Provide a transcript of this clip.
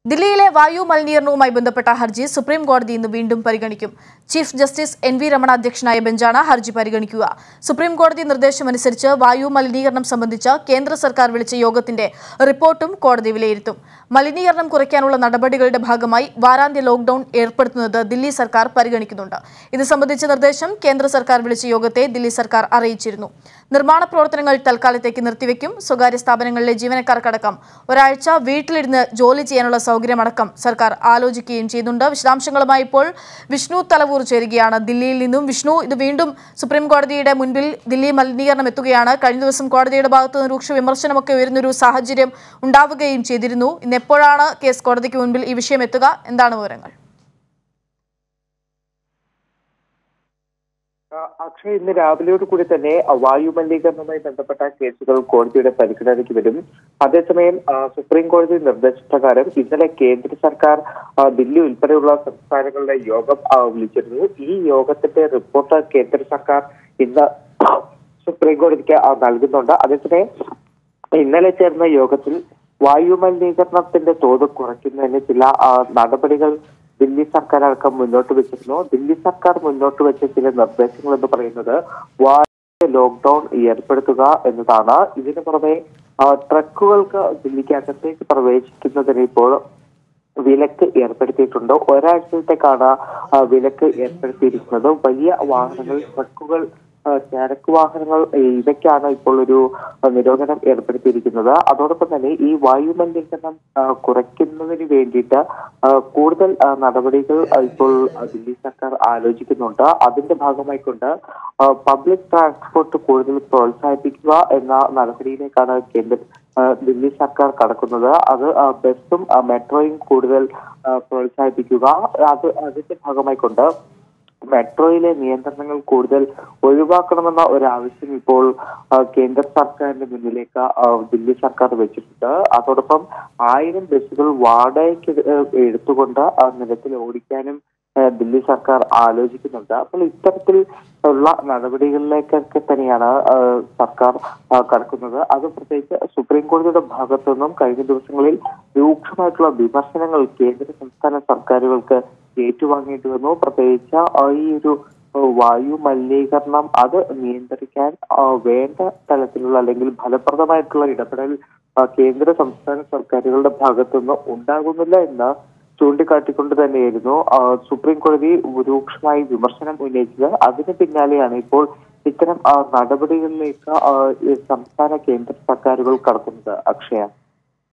ദില്ലിയിലെ വായു മലിനീകരണവുമായി ബന്ധപ്പെട്ട ഹർജി സുപ്രീം കോടതി ഇന്ന് വീണ്ടും പരിഗണിക്കും chief justice N V Ramana അധ്യക്ഷനായ ബെഞ്ചാണ് ഹർജി പരിഗണിക്കുക സുപ്രീം കോടതി നിർദ്ദേശമനുസരിച്ച് വായു മലിനീകരണം സംബന്ധിച്ച് കേന്ദ്ര സർക്കാർ വിളിച്ച യോഗത്തിന്റെ റിപ്പോർട്ടും കോടതി വിലയിരുത്തും മലിനീകരണം കുറയ്ക്കാനുള്ള നടപടികളുടെ ഭാഗമായി വാരാന്ത്യ ലോക്ഡൌൺ ഏർപ്പെടുത്തുന്നത് ദില്ലി സർക്കാർ പരിഗണിക്കുന്നുണ്ട് ഇത് സംബന്ധിച്ച നിർദ്ദേശം കേന്ദ്ര സർക്കാർ വിളിച്ച യോഗത്തെ ദില്ലി സർക്കാർ അറിയിച്ചിരുന്നു നിർമ്മാണ പ്രവർത്തനങ്ങൾ തൽക്കാലത്തേക്ക് നിർത്തിവെക്കും സ്വകാര്യ സ്ഥാപനങ്ങളിലെ ജീവനക്കാർക്കടക്കം ഒരാഴ്ച വീട്ടിലിരുന്ന് ജോലി ചെയ്യാനുള്ള സൗകര്യമടക്കം സർക്കാർ ആലോചിക്കുകയും ചെയ്യുന്നുണ്ട് വിശദാംശങ്ങളുമായി ഇപ്പോൾ വിഷ്ണു തലവൂർ ചേരുകയാണ് ദില്ലിയിൽ നിന്നും വിഷ്ണു ഇത് വീണ്ടും സുപ്രീം കോടതിയുടെ മുൻപിൽ ദില്ലി മലിനീകരണം എത്തുകയാണ് കഴിഞ്ഞ ദിവസം കോടതിയുടെ ഭാഗത്തു നിന്ന് രൂക്ഷ വിമർശനമൊക്കെ ഉയരുന്നൊരു സാഹചര്യം ഉണ്ടാവുകയും ചെയ്തിരുന്നു ഇന്ന് എപ്പോഴാണ് കേസ് കോടതിക്ക് മുൻപിൽ ഈ വിഷയം എത്തുക എന്താണ് വിവരങ്ങൾ ആ, അക്ഷയ് ഇന്ന് രാവിലെയോട് കൂടി തന്നെ ആ, വായു മലിനീകരണവുമായി ബന്ധപ്പെട്ട കേസുകൾ കോടതിയുടെ പരിഗണനയ്ക്ക് വരും അതേസമയം ആ, സുപ്രീം കോടതി നിർദ്ദേശപ്രകാരം ഇന്നലെ കേന്ദ്ര സർക്കാർ ആ, ദില്ലി ഉൾപ്പെടെയുള്ള സംസ്ഥാനങ്ങളുടെ യോഗം ആ, വിളിച്ചിരുന്നു ഈ യോഗത്തിന്റെ റിപ്പോർട്ട് കേന്ദ്ര സർക്കാർ ഇന്ന് സുപ്രീം കോടതിക്ക് ആ, നൽകുന്നുണ്ട് അതേസമയം ഇന്നലെ ചേർന്ന യോഗത്തിൽ വായു മലിനീകരണത്തിന്റെ തോത് കുറയ്ക്കുന്നതിന് ചില ആ, നടപടികൾ ദില്ലി സർക്കാർ അടക്കം മുന്നോട്ട് വെച്ചിരുന്നു ദില്ലി സർക്കാർ മുന്നോട്ട് വെച്ച ചില നിർദ്ദേശങ്ങൾ എന്ന് പറയുന്നത് വായു ലോക്ക്ഡൌൺ ഏർപ്പെടുത്തുക എന്നതാണ് ഇതിനു പുറമെ ആ, ട്രക്കുകൾക്ക് ദില്ലിക്കകത്തേക്ക് പ്രവേശിക്കുന്നതിന് ഇപ്പോൾ വിലക്ക് ഏർപ്പെടുത്തിയിട്ടുണ്ട് ഒരാഴ്ചത്തേക്കാണ് ആ, വിലക്ക് ഏർപ്പെടുത്തിയിരിക്കുന്നത് വലിയ വാഹനങ്ങൾ ട്രക്കുകൾ ആ, ചരക്ക് വാഹനങ്ങൾ ഏ, ഇവയ്ക്കാണ് ഇപ്പോൾ ഒരു ആ, നിരോധനം ഏർപ്പെടുത്തിയിരിക്കുന്നത് അതോടൊപ്പം തന്നെ ഈ വായു മലിനീകരണം ആ, കുറയ്ക്കുന്നതിന് വേണ്ടിയിട്ട് ആ, കൂടുതൽ ആ, നടപടികൾ ആ, ഇപ്പോൾ ആ, ദില്ലി സർക്കാർ ആലോചിക്കുന്നുണ്ട് അതിന്റെ ഭാഗമായിക്കൊണ്ട് ആ, പബ്ലിക് ട്രാൻസ്പോർട്ട് കൂടുതൽ പ്രോത്സാഹിപ്പിക്കുക എന്ന നടപടിയിലേക്കാണ് കേന്ദ്ര ആ, ദില്ലി സർക്കാർ കടക്കുന്നത് അത് ആ, ബസ്സും ആ, മെട്രോയും കൂടുതൽ ആ, പ്രോത്സാഹിപ്പിക്കുക അത് അതിന്റെ ഭാഗമായിക്കൊണ്ട് മെട്രോയിലെ നിയന്ത്രണങ്ങൾ കൂടുതൽ ഒഴിവാക്കണമെന്ന ഒരു ആവശ്യം ഇപ്പോൾ ആ, കേന്ദ്ര സർക്കാരിന്റെ മുന്നിലേക്ക് ആ, ദില്ലി സർക്കാർ വെച്ചിട്ടുണ്ട് അതോടൊപ്പം ആയിരം ബസ്സുകൾ വാടകയ്ക്ക് എ- എടുത്തുകൊണ്ട് ആ നിരത്തിൽ ഓടിക്കാനും ആ, ദില്ലി സർക്കാർ ആലോചിക്കുന്നുണ്ട് അപ്പോൾ ഇത്തരത്തിൽ ഉള്ള നടപടികളിലേക്കൊക്കെ തന്നെയാണ് ആ, സർക്കാർ ആ, കടക്കുന്നത് അത് പ്രത്യേകിച്ച് സുപ്രീം കോടതിയുടെ ഭാഗത്തു നിന്നും കഴിഞ്ഞ ദിവസങ്ങളിൽ രൂക്ഷമായിട്ടുള്ള വിമർശനങ്ങൾ കേന്ദ്ര സംസ്ഥാന സർക്കാരുകൾക്ക് ഏറ്റുവാങ്ങേണ്ടി വന്നു പ്രത്യേകിച്ച് ആ, ഈ ഒരു ആ, വായു മലിനീകരണം അത് നിയന്ത്രിക്കാൻ ആ, വേണ്ട തലത്തിലുള്ള അല്ലെങ്കിൽ ഫലപ്രദമായിട്ടുള്ള ഇടപെടൽ ആ, കേന്ദ്ര സംസ്ഥാന സർക്കാരുകളുടെ ഭാഗത്തുനിന്ന് ഉണ്ടാകുന്നില്ല എന്ന് ചൂണ്ടിക്കാട്ടിക്കൊണ്ട് തന്നെയായിരുന്നു ആ, സുപ്രീം കോടതി രൂക്ഷമായി വിമർശനം ഉന്നയിച്ചത് അതിന് പിന്നാലെയാണ് ഇപ്പോൾ ഇത്തരം ആ, നടപടികളിലേക്ക് ആ, ഈ സംസ്ഥാന കേന്ദ്ര സർക്കാരുകൾ കടക്കുന്നത് അക്ഷയ